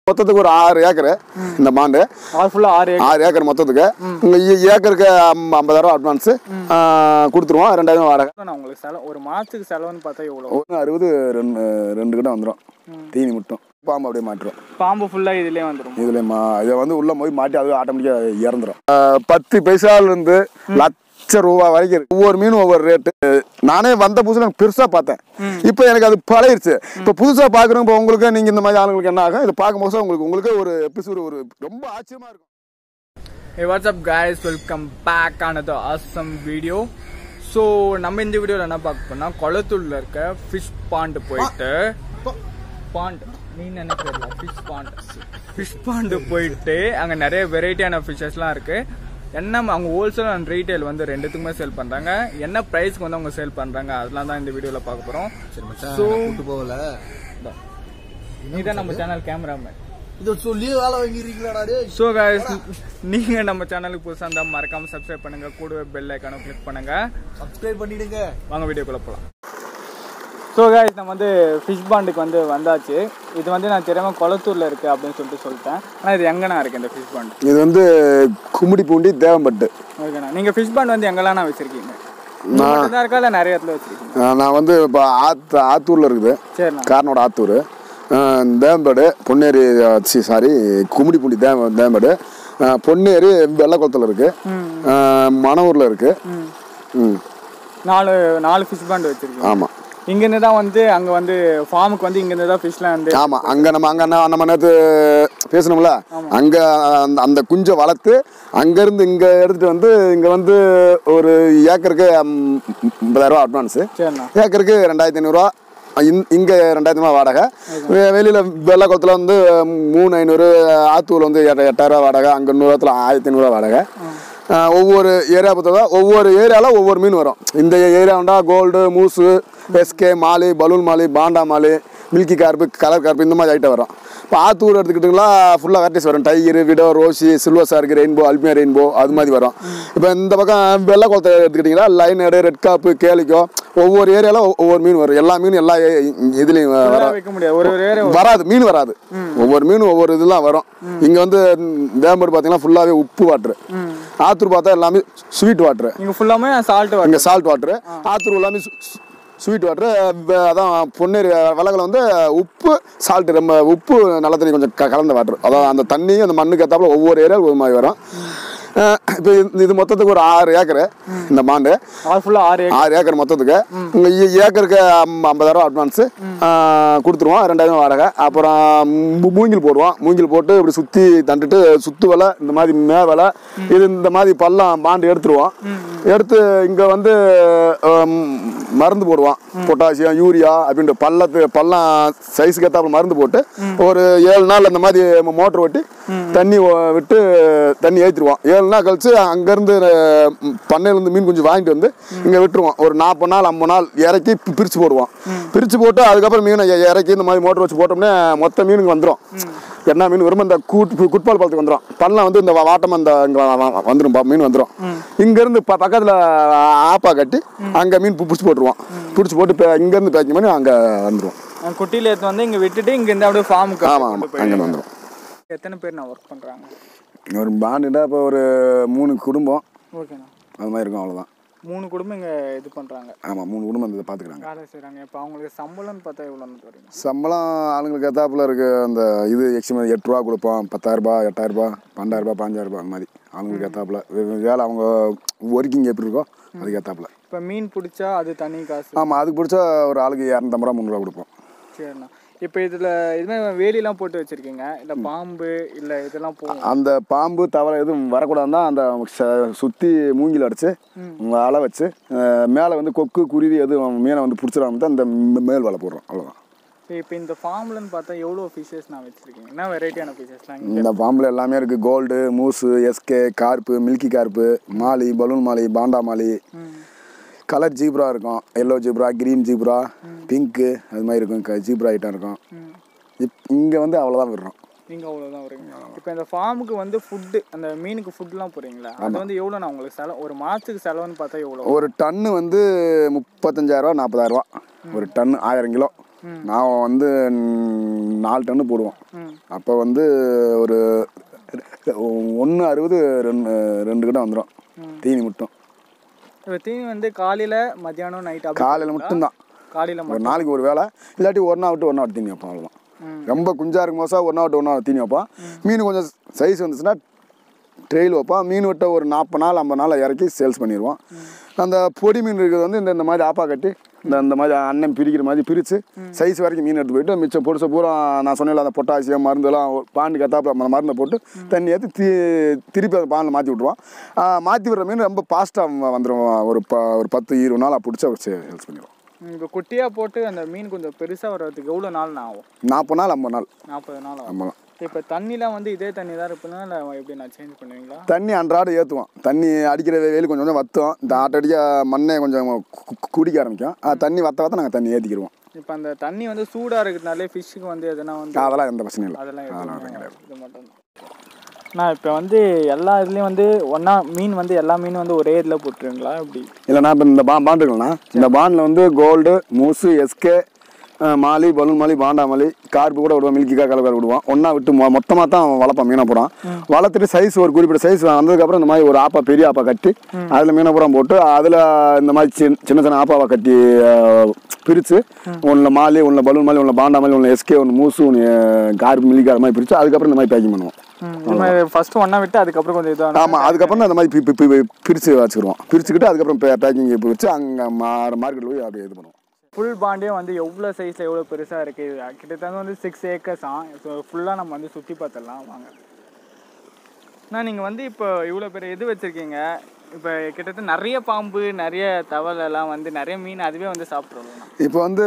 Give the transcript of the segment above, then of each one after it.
மொத்தத்துக்கு ஒரு ஆறு ஏக்கரு இந்த மாண்டு ஆறு ஃபுல்லாக ஆறு ஏக்கர் ஆறு ஏக்கர் மொத்தத்துக்கு இங்க ஏ- ஏக்கருக்கு ஐம்- ஐம்பதாயிரம் அட்வான்ஸ் கொடுத்துருவோம் ரெண்டாயிரம் வாடகை நான் உங்களுக்கு செலவு ஒரு மாதத்துக்கு செலவுன்னு பார்த்தா எவ்வளோ ஒன்று அறுபது ரெண்டு ரெண்டு கிட்ட வந்துடும் தீனி மட்டும் பாம்பு அப்படியே மாட்டுறோம் பாம்பு ஃபுல்லாக இதுலேயே வந்துடும் இதுல மா இதை வந்து உள்ள போய் மாட்டி அதுவே ஆட்டோமேட்டிக்காக இறந்துரும் ஆஹ் பத்து பைசால இருந்து லட்ச ரூபா வரைக்கும் இருக்கு. ஒவ்வொரு மீனும் ஒவ்வொரு ரேட்டு நானே வந்த புதுசுல எனக்கு பெருசா பார்த்தேன் இப்போ எனக்கு அது பழகிருச்சு இப்போ புதுசா பாக்குறோம் இப்போ உங்களுக்கு நீங்க இந்த மாதிரி ஆளுங்களுக்கு என்ன ஆகும் இதை பார்க்கும்போது உங்களுக்கு உங்களுக்கு ஒரு எபிசோடு ஒரு ரொம்ப ஆச்சரியமா இருக்கும் Hey, what's up guys? Welcome back another awesome video. So நம்ம இந்த வீடியோவில் என்ன பார்க்க போனால் குளத்தூர்ல இருக்க ஃபிஷ் பாண்டு போயிட்டு பாண்ட் நீ நினைக்கிறல ஃபிஷ் பாண்ட் ஃபிஷ் பாண்டு போயிட்டு அங்கே நிறைய வெரைட்டியான ஃபிஷஸ்லாம் இருக்கு என்ன அவங்க ஹோல்சேல் அண்ட் ரீட்டைல் வந்து ரெண்டுத்துக்குமே சேல் பண்றாங்க என்ன ப்ரைஸ்க்கு வந்து அவங்க சேல் பண்றாங்க அதெல்லாம் தான் இந்த வீடியோவில் பார்க்க போறோம் ஸோ கூட்டு போகல நீ தான் நம்ம சேனல் கேமராமேன் இத சொல்லி வேலை வாங்கிருக்கீங்களாடா டேய் ஸோ guys நீங்க நம்ம சேனலுக்கு புதுசாக இருந்தால் மறக்காம சப்ஸ்கிரைப் பண்ணுங்க கூடவே பெல் ஐக்கானும் கிளிக் பண்ணுங்க சப்ஸ்கிரைப் பண்ணிடுங்க வாங்க வீடியோக்குள்ள போகலாம் ஸோ guys நம்ம வந்து ஃபிஷ் பாண்டுக்கு வந்து வந்தாச்சு இது வந்து நான் தெரியாம குளத்தூர்ல இருக்கு அப்படின்னு சொல்லிட்டு சொல்லிட்டேன் ஆனால் இது எங்கண்ணா இருக்கு இந்த ஃபிஷ் பாண்டு இது வந்து கும்மிடி பூண்டி தேவம்பட்டு ஓகேண்ணா நீங்க ஃபிஷ் பாண்ட் வந்து எங்கெல்லாம் வச்சிருக்கீங்க தான் இருக்கா இல்லை நிறைய இடத்துல வச்சிருக்கீங்க ஆஹ் நான் வந்து இப்போ ஆத்து ஆத்தூர்ல இருக்குது சரிண்ணா காரனோட ஆத்தூர் தேம்பேடு பொன்னேரி சாரி கும்மிடி பூண்டி தே தேம்பேடு ஆஹ் பொன்னேரி வெள்ளக்குளத்தில் இருக்கு ஆஹ் மணவூர்ல இருக்கு ம் நாலு நாலு ஃபிஷ் பாண்ட் வச்சிருக்கீங்க ஆமாம் இங்கேருந்து தான் வந்து அங்கே வந்து ஃபார்முக்கு வந்து இங்கேருந்து தான் ஃபிஷ்லாம் வந்து ஆமாம் அங்கே நம்ம அங்கே நம்ம நேற்று பேசணும்ல அங்கே அந்த அந்த குஞ்சை வளர்த்து அங்கேருந்து இங்கே எடுத்துகிட்டு வந்து இங்கே வந்து ஒரு ஏக்கருக்கு ஐம்- ஐம்பதாயிரரூவா அட்வான்ஸு சரிண்ணா ஏக்கருக்கு ரெண்டாயிரத்தி ஐநூறுரூவா இந் இங்கே ரெண்டாயிரத்தி ஐநூறுவா வாடகை வெ- வெளியில வெள்ளக்குளத்தில் வந்து மூணு ஐநூறு ஆத்தூரில் வந்து எட்ட எட்டாயிரரூவா வாடகை அங்கே நூறுவத்தில் ஆயிரத்தி ஐநூறுரூவா வாடகை ஆஹ் ஒவ்வொரு ஏரியா பொறுத்தவரை ஒவ்வொரு ஏரியாவில் ஒவ்வொரு மீன் வரும் இந்த ஏரியாவுண்டா கோல்டு மூசு எஸ்கே molly balloon molly panda molly milky carp colour carp இந்த மாதிரி ஐட்டம் வரும் இப்போ ஆத்தூர் எடுத்துக்கிட்டிங்களா ஃபுல்லாக வெரைட்டிஸ் வரும் tiger widow rosy silver shark rainbow அல்மியா ரெயின்போ அது மாதிரி வரும் இப்போ இந்த பக்கம் வெள்ளக்குளத்தை எடுத்துக்கிட்டிங்களா லைன் எடு ரெட் காப்பு கேலிக்கோ ஒவ்வொரு ஏரியாவில் ஒவ்வொரு மீன் வரும் எல்லா மீனும் எல்லா ஏ- இதுலேயும் வர ஃபுல்லாக வைக்க முடியாது ஒரு ஒரு ஏரியா வராது மீன் வராது ஒவ்வொரு மீனும் ஒவ்வொரு இதெல்லாம் வரும் இங்க வந்து வேம்பேடு பார்த்தீங்கன்னா ஃபுல்லாவே உப்பு வாட்டர் ஆத்தூர் பார்த்தா எல்லாமே ஸ்வீட் வாட்டர் இங்கே ஃபுல்லாமே சால்ட் வரும் இங்க சால்ட் வாட்டர் ஆத்தூர் எல்லாமே ஸ்வீட் வாட்டர் அதான் பொன்னேரி வெள்ளங்களை வந்து உப்பு சால்ட் ரொம்ப உப்பு நல்ல தண்ணி கொஞ்சம் க- கலந்த வாட்டர் அதாவது அந்த தண்ணியும் அந்த மண்ணுக்கு ஏற்றாப்புல ஒவ்வொரு ஏரியாவில் ஒரு மாதிரி வரும் இப்போ இது மொத்தத்துக்கு ஒரு ஆறு ஏக்கரு இந்த மாண்டு ஆறு ஃபுல்லாக ஆறு ஏக்கர் ஆறு ஏக்கர் மொத்தத்துக்கு இங்கே ஏ- ஏக்கருக்கு ஐம்- ஐம்பதாயிரம் அட்வான்ஸு கொடுத்துருவோம் ரெண்டாயிரம் வாடகை அப்புறம் மூ- மூங்கில் போடுவோம் மூங்கில் போட்டு இப்படி சுற்றி தண்டுட்டு சுத்து வலை இந்த மாதிரி மே வலை இது இந்த மாதிரி பள்ளம் பாண்டு எடுத்துருவோம் எடுத்து இங்கே வந்து ஹம், மருந்து போடுவோம் பொட்டாசியம் யூரியா அப்படின்ட்டு பள்ளத்து பள்ளம் சைஸுக்கு ஏற்றாப்புல மருந்து போட்டு ஒரு ஏழு நாள் அந்த மாதிரி மோட்டர் ஓட்டி தண்ணி ஓ- விட்டு தண்ணி ஏற்றிடுவோம் ஏழு நாள் கழிச்சு அங்கேருந்து பண்ணையிலேருந்து மீன் குஞ்சு வாங்கிட்டு வந்து இங்கே விட்டுருவோம் ஒரு நாற்பது நாள் ஐம்பது நாள் இறக்கி பி- பிரிச்சு போடுவோம் பிரிச்சு போட்டு அதுக்கப்புறம் மீனை இ- இறக்கி இந்த மாதிரி மோட்டர் வச்சு போட்டோம்னா மொத்த மீனுக்கு வந்துடும் என்ன மீன் வரும் இந்த கூட் குட்பால் பழத்துக்கு வந்துடும் பள்ளம் வந்து இந்த வா- வாட்டம் அந்த இங்கே வந்துடும் மீன் வந்துடும் இங்கேருந்து ப பக்கத்தில் ஆப்பா கட்டி அங்கே மீன் பிடிச்சி போட்டுருவோம் பிடிச்சி போட்டு இப்போ இங்கேருந்து பேக்கிங் பண்ணி அங்கே வந்துடும் குட்டியில் எடுத்து வந்து இங்கே விட்டுட்டு இங்கேருந்து அப்படியே ஃபார்முக்கு ஆமாம் ஆமாம் அங்கே வந்துடும் எத்தனை பேர் நான் ஒர்க் பண்ணுறாங்க ஒரு பாண்டுனா இப்போ ஒரு மூணு குடும்பம் ஓகேண்ணா அது மாதிரி இருக்கும் அவ்வளோதான் மூணு குடும்பம் இங்கே இது பண்ணுறாங்க ஆமாம் மூணு குடும்பம் இதை பார்த்துக்குறாங்க வேலை செய்கிறாங்க இப்போ அவங்களுக்கு சம்பளம்னு பார்த்தா எவ்வளோன்னு தெரியும் சம்பளம் ஆளுங்களுக்கு ஏத்தாப்புல இருக்கு அந்த இது எக்ஸ்ட்ரா எட்டு ரூபா கொடுப்போம் பத்தாயிரரூபா எட்டாயிரரூபா பன்னெண்டாயிரரூபா பாஞ்சாயிரரூபா அந்த மாதிரி ஆளுங்களுக்கு ஏத்தாப்புல வே- வேலை அவங்க ஒர்க்கிங் எப்படி இருக்கோ அதுக்கு ஏத்தாப்புல இப்போ மீன் பிடிச்சா அது தனி காசு ஆமாம் அதுக்கு பிடிச்சா ஒரு ஆளுக்கு இரநூத்தம்பது ரூபா முந்நூறுரூவா கொடுப்போம் சரிண்ணா இப்போ இதில் இதுமே வேலிலாம் போட்டு வச்சுருக்கீங்க இல்லை பாம்பு இல்லை இதெல்லாம் போகும் அந்த பாம்பு தவளை எதுவும் வரக்கூடாதுன்னா அந்த ச- சுற்றி மூங்கில் அடிச்சு வலை வச்சு மேலே வந்து கொக்கு குருவி எதுவும் மீனை வந்து பிடிச்சிடாம தான் அந்த மே- மேல் வலை போடுறோம் அவ்வளோதான் இப்போ இந்த ஃபார்ம்லன்னு பார்த்தா எவ்வளோ ஃபிஷஸ் நான் வச்சுருக்கீங்க என்ன வெரைட்டியான ஃபிஷஸ்லாம் இந்த பாம்பில் எல்லாமே இருக்குது கோல்டு மூசு எஸ்கே carp milky carp molly balloon molly panda molly colour zebra இருக்கும் yellow zebra green zebra pink அது மாதிரி இருக்கும் ஜீப்ரா ஐட்டம் இருக்கும் இப் இங்கே வந்து அவ்வளோதான் விடுறோம் நீங்கள் அவ்வளோதான் வருவீங்க இப்போ இந்த ஃபார்முக்கு வந்து ஃபுட்டு அந்த மீனுக்கு ஃபுட்லாம் போடுறீங்களா அது வந்து எவ்வளோ நான் உங்களுக்கு செலவு ஒரு மாதத்துக்கு செலவுன்னு பார்த்தா எவ்வளோ ஒரு டன்னு வந்து முப்பத்தஞ்சாயிரரூவா நாற்பதாயிரரூவா ஒரு டன்னு ஆயிரம் கிலோ நான் வந்து ம், நாலு டன்னு போடுவோம் ம் அப்போ வந்து ஒரு ஒன்று அறுபது ரெண்டு ரெண்டு கிட்ட வந்துடும் தீனி மட்டும் இப்போ தீனி வந்து காலையில் மத்தியானம் நைட் அப்படி காலையில் மட்டும்தான் காலையில் ஒரு நாளைக்கு ஒரு வேளை இல்லாட்டி ஒரு நாள் விட்டு ஒரு நாள் தீனி வைப்போம் அவ்வளோதான் ரொம்ப குஞ்சா இருக்கும் போதா ஒரு நாள் விட்டு ஒரு நாள் தீனி வைப்போம் மீன் கொஞ்சம் சைஸ் வந்துச்சுன்னா ட்ரெயில் வைப்போம் மீன் விட்ட ஒரு நாற்பது நாள் ஐம்பது நாள் இறக்கி சேல்ஸ் பண்ணிடுவோம் அந்த பொடி மீன் இருக்கிறது வந்து இந்த இந்த மாதிரி ஆப்பா கட்டி இந்த இந்த மாதிரி அண்ணன் பிரிக்கிற மாதிரி பிரித்து சைஸ் வரைக்கும் மீன் எடுத்து போயிட்டு மிச்சம் பொடிசை பூரா நான் சொன்னேன்ல அந்த பொட்டாசியம் மருந்தெல்லாம் பாண்டு கத்தாப்புல அந்த மருந்தை போட்டு தண்ணி ஏற்றி தி திருப்பி அந்த பானில் மாற்றி விட்ருவோம் மாற்றி விடுற மீன் ரொம்ப ஃபாஸ்ட்டாக வந்துடும் ஒரு ப ஒரு பத்து இருபது நாள் பிடிச்சி அவர் சேல்ஸ் பண்ணிடுவோம் இப்போ குட்டியாக போட்டு அந்த மீன் கொஞ்சம் பெருசாக வர்றதுக்கு எவ்வளோ நாள் நான் ஆகும் நாற்பது நாள் ஐம்பது நாள் நாற்பது நாள் ஆகும் ஆமாம் இப்போ தண்ணிலாம் வந்து இதே தண்ணி தான் இருப்புனா இல்லை எப்படி நான் சேஞ்ச் பண்ணுவீங்களா தண்ணி அன்றாடம் ஏற்றுவோம் தண்ணி அடிக்கிற வெயில் கொஞ்சம் கொஞ்சம் வத்தும் இந்த ஆட்டோடியாக மண்ணே கொஞ்சம் கு- கு- குடிக்க ஆரம்பிக்கும் அது தண்ணி வத்த வத்த நாங்கள் தண்ணி ஏற்றிக்கிடுவோம் இப்போ அந்த தண்ணி வந்து சூடாக இருக்கிறதுனாலே ஃபிஷ்ஷுக்கு வந்து எதனா வந்து அதெல்லாம் எந்த பிரச்சனையும் இல்லை அதெல்லாம் அதெல்லாம் எதுவும் கிடையாது இது மட்டும் நான் இப்போ வந்து எல்லா இதுலேயும் வந்து ஒன்றா மீன் வந்து எல்லா மீனும் வந்து ஒரே இதில் போட்டுருங்களா இப்படி இல்லைண்ணா இப்போ இந்த பா பாண்ட் இருக்குல்லண்ணா இந்த பாண்டில் வந்து கோல்டு மூசு எஸ்கே molly balloon molly panda molly carp கூட விடுவோம் மில்கி கார் கலர் விடுவோம் ஒன்றா விட்டு மொ மொத்தமாக தான் வளர்ப்போம் மீனை பூரா வளர்த்துட்டு சைஸ் ஒரு குறிப்பிட்ட சைஸ் வந்ததுக்கப்புறம் இந்த மாதிரி ஒரு ஆப்பா பெரிய ஆப்பா கட்டி அதில் மீனை பூரா போட்டு அதில் இந்த மாதிரி சின்ன சின்ன சின்ன ஆப்பாவை கட்டி பிரித்து ஒன்றில் மாலி ஒன்றில் பலூன் மாலி ஒன்றில் பாண்டா மாலி ஒன்று எஸ்கே ஒன்று மூசு ஒன்று கார்ப்பு மில்கி கார் மாதிரி பிரித்து அதுக்கப்புறம் இந்த மாதிரி பேக்கிங் பண்ணுவோம் இந்த மாதிரி ஃபஸ்ட்டு ஒன்றா விட்டு அதுக்கப்புறம் கொஞ்சம் இதாக ஆமாம் அதுக்கப்புறம் தான் இந்த மாதிரி பி- பி- பி- பிரித்து வச்சுக்கிடுவோம் பிரிச்சுக்கிட்டு அதுக்கப்புறம் பேக்கிங் வச்சு அங்கே மார்க்கெட்டில் போய் அப்படியே இது பண்ணுவோம் ஃபுல் பாண்டே வந்து எவ்வளோ சைஸில் எவ்வளோ பெருசாக இருக்குது கிட்டத்தட்ட வந்து சிக்ஸ் ஏக்கர்ஸ் ஆ ஸோ ஃபுல்லாக நம்ம வந்து சுற்றி பார்த்துடலாம் வாங்க அண்ணா நீங்கள் வந்து இப்போ இவ்வளோ பெரிய இது வச்சுருக்கீங்க இப்போ கிட்டத்தட்ட நிறைய பாம்பு நிறைய தவளை எல்லாம் வந்து நிறைய மீன் அதுவே வந்து சாப்பிட்றோம்ண்ணா இப்போ வந்து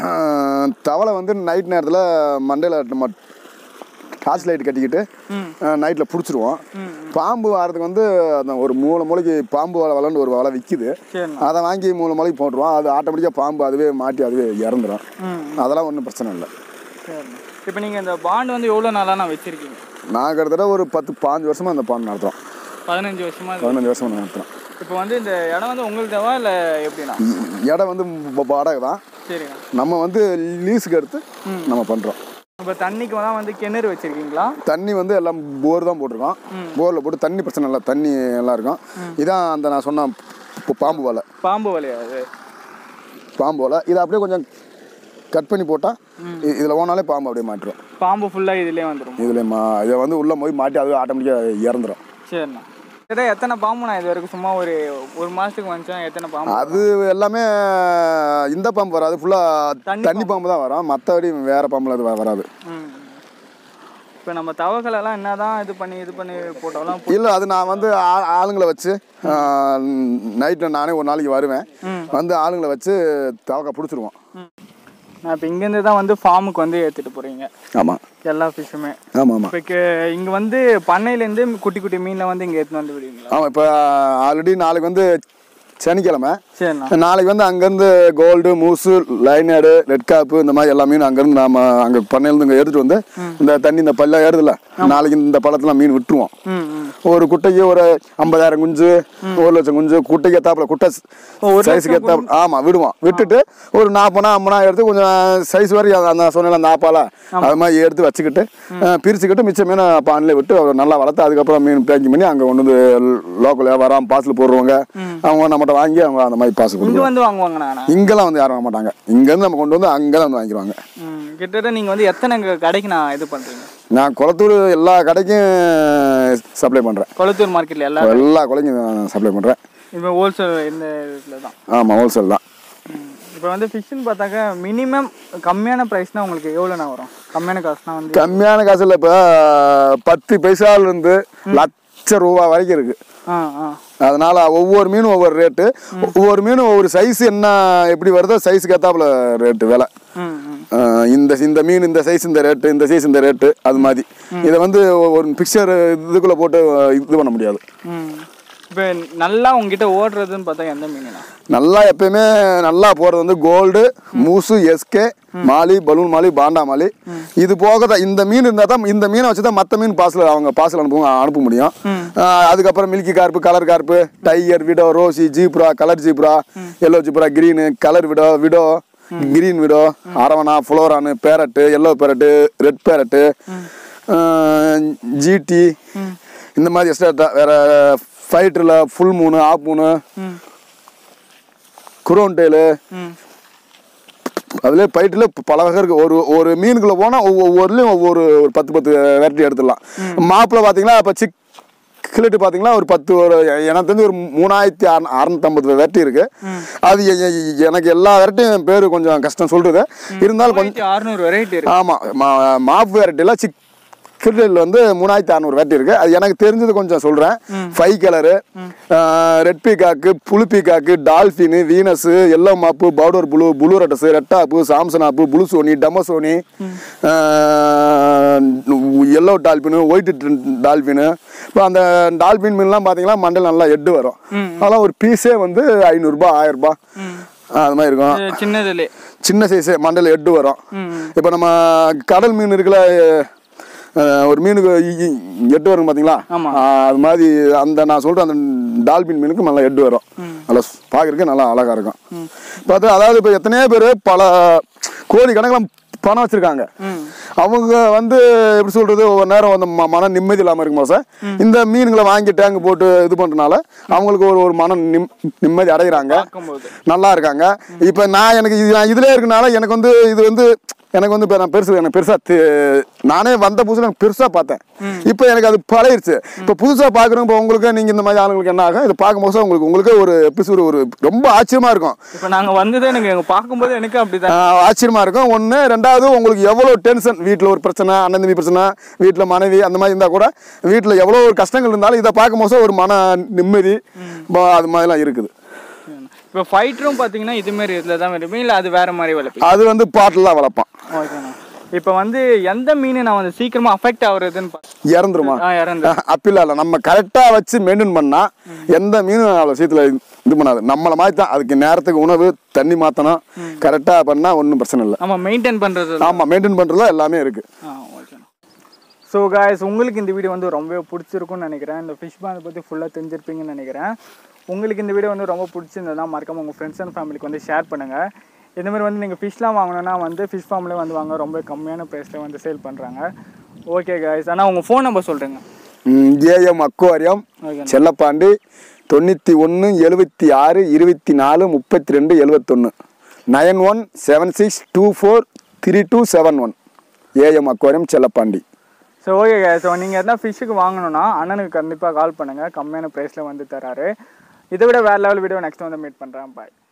தவளை வந்து நைட் நேரத்தில் மண்டையில் நம்ம டார்ச் லைட் கட்டிக்கிட்டு ம் நைட்டில் பிடிச்சிருவோம் ம் பாம்பு வாரத்துக்கு வந்து அந்த ஒரு மூணு மூளைக்கு பாம்பு வலை வலைன்னு ஒரு வலை விற்கிது சரிண்ணா அதை வாங்கி மூணு மூளைக்கு போட்டுருவோம் அது ஆட்டோமேட்டிக்காக பாம்பு அதுவே மாட்டி அதுவே இறந்துடும் ம் அதெல்லாம் ஒன்றும் பிரச்சனை இல்லை சரிண்ணா இப்போ நீங்கள் இந்த பாண்ட் வந்து எவ்வளோ நாளாக நான் வச்சுருக்கீங்க நான் கிட்டத்தட்ட ஒரு பத்து பாஞ்சு வருஷமாக அந்த பாம்பு நடத்துகிறோம் பதினஞ்சு வருஷமா இது. பதினஞ்சு வருஷமாக நடத்துகிறோம் இப்போ வந்து இந்த இடம் வந்து உங்களுக்கு தேவா இல்லை எப்படிண்ணா இடம் வந்து வ- வாடகை தான் சரிண்ணா நம்ம வந்து லீஸுக்கு எடுத்து நம்ம பண்ணுறோம் இப்போ தண்ணிக்கு தான் வந்து கிணறு வச்சுருக்கீங்களா தண்ணி வந்து எல்லாம் போர் தான் போட்டிருக்கோம் போரில் போட்டு தண்ணி பிரச்சனை இல்லை தண்ணி நல்லா இருக்கும் இதான் அந்த நான் சொன்ன ப- பாம்பு வலை பாம்பு வலையா அது பாம்பு வலை இதை அப்படியே கொஞ்சம் கட் பண்ணி போட்டால் இதில் ஓனாலே பாம்பு அப்படியே மாட்டுரும் பாம்பு ஃபுல்லாக இதுலேயே வந்துடும் இதில் மா இதை வந்து உள்ளே போய் மாட்டி அதுவே ஆட்டோமேட்டிக்காக இறந்துரும் சரிண்ணா கிட்ட எத்தனை பாம்பு நான் இது வரைக்கும் சும்மா ஒரு ஒரு மாதத்துக்கு வந்துச்சா எத்தனை பாம்பு அது எல்லாமே இந்த பாம்பு வராது ஃபுல்லாக தண்ணி தண்ணி பாம்பு தான் வரும் மற்றபடி வேறு பாம்புல அது வ- வராது ம் இப்போ நம்ம தவக்களெல்லாம் என்ன தான் இது பண்ணி இது பண்ணி போட்டாலும் இல்லை அது நான் வந்து ஆ- ஆளுங்களை வச்சு நைட்டில் நானே ஒரு நாளைக்கு வருவேன் ம். வந்து ஆளுங்களை வச்சு தவக்கா பிடிச்சிருவோம் நான் இப்போ இங்கேருந்து தான் வந்து ஃபார்முக்கு வந்து ஏற்றிட்டு போகிறீங்க ஆமாம் எல்லா ஃபிஷ்ஷுமே ஆமாம் ஆமாம் இப்போ இங்கே வந்து பண்ணையிலேருந்து குட்டி குட்டி மீனில் வந்து இங்கே எடுத்துன்னு வந்து விடுவீங்களா ஆமாம் இப்போ ஆல்ரெடி நாளைக்கு வந்து சனிக்கிழமை சரிண்ணா நாளைக்கு வந்து அங்கேருந்து கோல்டு மூசு லைனேடு ரெட் காப்பு இந்த மாதிரி எல்லா மீனும் அங்கேருந்து நாம அங்கே பண்ணையிலேருந்து இங்கே எடுத்துகிட்டு வந்து இந்த தண்ணி இந்த பல்ல ஏறுதுல்ல நாளைக்கு இந்த பள்ளத்தில் மீன் விட்டுருவோம் ம் ம் ஒரு குட்டைக்கு ஒரு ஐம்பதாயிரம் குஞ்சு ஒரு லட்சம் குஞ்சு குட்டைக்கு ஏத்தாப்புல குட்டை ஒரு சைஸுக்கு ஏத்தாப்புல ஆமாம் விடுவோம் விட்டுட்டு ஒரு நாற்பனா ஐம்பனா எடுத்து கொஞ்சம் சைஸ் வரைக்கும் அந்த- அந்த சொன்ன அந்த ஆப்பால அது மாதிரி எடுத்து வச்சுக்கிட்டு அஹ், பிரிச்சுக்கிட்டு மிச்சம் மீனை பானிலே விட்டு அதை நல்லா வளர்த்து அதுக்கப்புறம் மீன் பேக்கிங் பண்ணி அங்கே கொண்டு வந்து லோக்கல் வியாபாரம் பார்சல் போடுறவங்க அவங்க நம்மகிட்ட வாங்கி அவங்க அந்த மாதிரி பார்சல் இங்கே கொடுக்குறாங்க வந்து வாங்குவாங்கண்ணா இங்கெல்லாம் வந்து யாரும் வாங்க மாட்டாங்க இங்கேருந்து நம்ம கொண்டு வந்து அங்கே வந்து வாங்கிடுவாங்க ம் கிட்டத்தட்ட நீங்கள் வந்து எத்தனை க- கடைக்கு நான் இது பண்ணுறீங்க நான் குளத்தூர் எல்லா கடைக்கும் சப்ளை பண்ணுறேன் கொளத்தூர் மார்க்கெட்டில் எல்லா எல்லா கடைக்கும் நான் சப்ளை பண்ணுறேன் இப்போ ஹோல்சேல் இந்த இதில் தான் ஆமாம் ஹோல்சேல் தான் இப்போ வந்து ஃபிஷ்ஷுன்னு பார்த்தாக்க மினிமம் கம்மியான ப்ரைஸ்னால் உங்களுக்கு எவ்வளோண்ணா வரும் கம்மியான காசுனா வந்து கம்மியான காசுல இப்போ பத்து பைசால இருந்து லட்ச ரூபா வரைக்கும் இருக்கு ஆ ஆ அதனால ஒவ்வொரு மீனும் ஒவ்வொரு ரேட்டு ஒவ்வொரு மீனும் ஒவ்வொரு சைஸ் என்ன எப்படி வருதோ சைஸுக்கு ஏத்தாப்புல ரேட்டு விலை ம் ம் அஹ் இந்த இந்த மீன் இந்த சைஸ் இந்த ரேட்டு இந்த சைஸ் இந்த ரேட்டு அது மாதிரி இதை வந்து ஒரு பிக்சர் இதுக்குள்ள போட்டு இது பண்ண முடியாது ம் இப்போ நல்லா உங்ககிட்ட ஓடுறதுன்னு பார்த்தா எந்த மீனுண்ணா நல்லா எப்பயுமே நல்லா போறது வந்து கோல்டு மூசு எஸ்கே molly balloon molly panda molly இது போக தான் இந்த மீன் இருந்தால் தான் இந்த மீனை வச்சு தான் மற்ற மீன் பார்சல் அவங்க பார்சல் அனுப்புவாங்க அனுப்ப முடியும் ஆஹ் அதுக்கப்புறம் milky carp colour carp tiger widow rosy zebra colour zebra yellow zebra green colour widow widow green widow arowana ஃப்ளோரானு parrot yellow parrot red parrot ஜிடி இந்த மாதிரி எக்ஸ்ட்ரா வேற ஃபைட்டரில் ஃபுல் மூணு ஆப் மூணு ம் குரோன் டெயிலு ம் அதுல பயிற்றுல பல வகை இருக்கு ஒரு ஒரு மீனுக்குள்ள போனா ஒவ்வொருலையும் ஒவ்வொரு ஒரு பத்து பத்து வெரைட்டி எடுத்துடலாம் மாப்பிள்ள பாத்தீங்கன்னா இப்போ சிக் கிலட்டு பார்த்தீங்கன்னா ஒரு பத்து ஒரு எனக்கு தெரிஞ்சு ஒரு மூணாயிரத்தி அற அறநூத்தம்பது வெரைட்டி இருக்கு அது எ- எ- எனக்கு எல்லா வெரைட்டியும் பேர் கொஞ்சம் கஷ்டம் சொல்றது இருந்தாலும் கொஞ்சம் அறுநூறு வெரைட்டி இருக்கு ஆமா மா- மாப்பு வெரைட்டியில் சிக் கிரில் வந்து மூணாயிரத்தி அறநூறு வெரைட்டி இருக்கு அது எனக்கு தெரிஞ்சது கொஞ்சம் சொல்றேன் five colour red peacock blue peacock dolphin venus yellow மாப்பு பவுடர் புளு புளு ரெட்டஸ் ரெட்டாப்பு சாம்சன் ஆப்பு புளு சோனி டம சோனி எல்லோ டால்பின் ஒயிட் டால்பின் இப்போ அந்த டால்பின் மீன்லாம் பார்த்தீங்கன்னா மண்டல் நல்லா எட்டு வரும் அதெல்லாம் ஒரு பீஸே வந்து ஐநூறுரூபா ஆயிரரூபா அது மாதிரி இருக்கும் இது சின்னதுலே சின்ன சைஸு மண்டல் எட்டு வரும் ம் இப்போ நம்ம கடல் மீன் இருக்குல்ல அஹ், ஒரு மீனுக்கு இ- இ- எட்டு வரும் பார்த்தீங்களா ஆமா. ஆஹ், அது மாதிரி அந்த நான் சொல்கிற அந்த டால்பின் மீனுக்கு நல்லா எட்டு வரும் நல்லா பார்க்குறதுக்கு நல்லா அழகாக இருக்கும் பார்த்தா அதாவது இப்போ எத்தனையோ பேர் பல கோடி கணக்கில் பணம் வச்சுருக்காங்க ம் அவங்க வந்து எப்படி சொல்றது ஒவ்வொரு நேரம் வந்து ம- மன நிம்மதி இல்லாமல் இருக்கும்போது சார் இந்த மீன்களை வாங்கி டேங்க் போட்டு இது பண்ணுறதுனால அவங்களுக்கு ஒரு ஒரு மன நிம் நிம்மதி அடைகிறாங்க பார்க்கும்போது நல்லா இருக்காங்க இப்போ நான் எனக்கு இது நான் இதுலேயே இருக்கனால எனக்கு வந்து இது வந்து எனக்கு வந்து இப்போ நான் பெருசு எனக்கு பெருசாக நானே வந்த புதுசில் எனக்கு பெருசாக பார்த்தேன் இப்போ எனக்கு அது பழகிருச்சு இப்போ புதுசாக பார்க்குறோம் இப்போ உங்களுக்கு நீங்கள் இந்த மாதிரி ஆளுங்களுக்கு என்ன ஆகும் இது பார்க்கும்போது உங்களுக்கு உங்களுக்கு ஒரு எபிசோடு ஒரு ரொம்ப ஆச்சரியமாக இருக்கும் இப்போ நாங்க வந்ததே எனக்கு எங்க பார்க்கும்போது எனக்கு அப்படிதான் ஆஹ் ஆச்சரியமா இருக்கும் ஒன்று ரெண்டாவது உங்களுக்கு எவ்வளோ டென்ஷன் வீட்டில் ஒரு பிரச்சனை அண்ணன் தம்பி பிரச்சனை வீட்டில் மனைவி அந்த மாதிரி இருந்தால் கூட வீட்டில் எவ்வளோ ஒரு கஷ்டங்கள் இருந்தாலும் இதை பார்க்கும்போது ஒரு மன நிம்மதி ப- அது மாதிரிலாம் இருக்குது இப்போ ஃபைட்டரும் பார்த்தீங்கன்னா இது மாதிரி இதில் தான் வளர்ப்பீங்க இல்லை அது வேற மாதிரி வளர்ப்பீங்க அது வந்து பாட்டில் தான் வளர்ப்பான் ஓகேண்ணா இப்போ வந்து எந்த மீன் நான் வந்து சீக்கிரமா அஃபெக்ட் ஆகுறதுன்னு பா- இறந்துருமா ஆ இறந்து அப்பில்ல இல்லை நம்ம கரெக்டாக வச்சு மெயின்டைன் பண்ணால் எந்த மீனும் அவ்வளோ சீத்தில் இது பண்ணாது நம்மளை மாதிரி தான் அதுக்கு நேரத்துக்கு உணவு தண்ணி மாற்றணும் கரெக்டாக பண்ணால் ஒன்றும் பிரச்சனை இல்லை நம்ம மெயின்டைன் பண்ணுறது தான் ஆமாம் மெயின்டைன் பண்ணுறதுல எல்லாமே இருக்குது ஆ ஓகேண்ணா ஸோ காய்ஸ் உங்களுக்கு இந்த வீடியோ வந்து ரொம்பவே பிடிச்சிருக்கும்னு நினைக்கிறேன் இந்த ஃபிஷ் பானை பற்றி ஃபுல்லாக தெரிஞ்சிருப்பீங்கன்னு நினைக்கிறேன் உங்களுக்கு இந்த வீடியோ வந்து ரொம்ப பிடிச்சிருந்ததுனா மறக்காம உங்கள் ஃப்ரெண்ட்ஸ் அண்ட் ஃபேமிலிக்கு வந்து ஷேர் பண்ணுங்கள் இந்த மாதிரி வந்து நீங்கள் ஃபிஷ்லாம் வாங்கணும்னா வந்து ஃபிஷ் ஃபார்ம்லேயே வந்து வாங்க ரொம்ப கம்மியான ப்ரைஸில் வந்து சேல் பண்ணுறாங்க ஓகே காய்ஸ் ஆனால் உங்கள் ஃபோன் நம்பர் சொல்கிறேங்க ஏஎம் அக்வாரியம் ஓகே செல்லப்பாண்டி தொண்ணூற்றி ஒன்று எழுபத்தி ஆறு இருபத்தி நாலு முப்பத்தி ரெண்டு எழுபத்தொன்று nine one seven six two four three two seven one AM aquarium Chellapandi so okay so நீங்கள் எதனா ஃபிஷ்ஷுக்கு வாங்கணும்னா அண்ணனுக்கு கண்டிப்பாக கால் பண்ணுங்கள் கம்மியான ப்ரைஸில் வந்து தராரு இதை விட வேறு லெவல் வீடியோ நெக்ஸ்ட் வந்து மீட் பண்ணுறேன் பாய்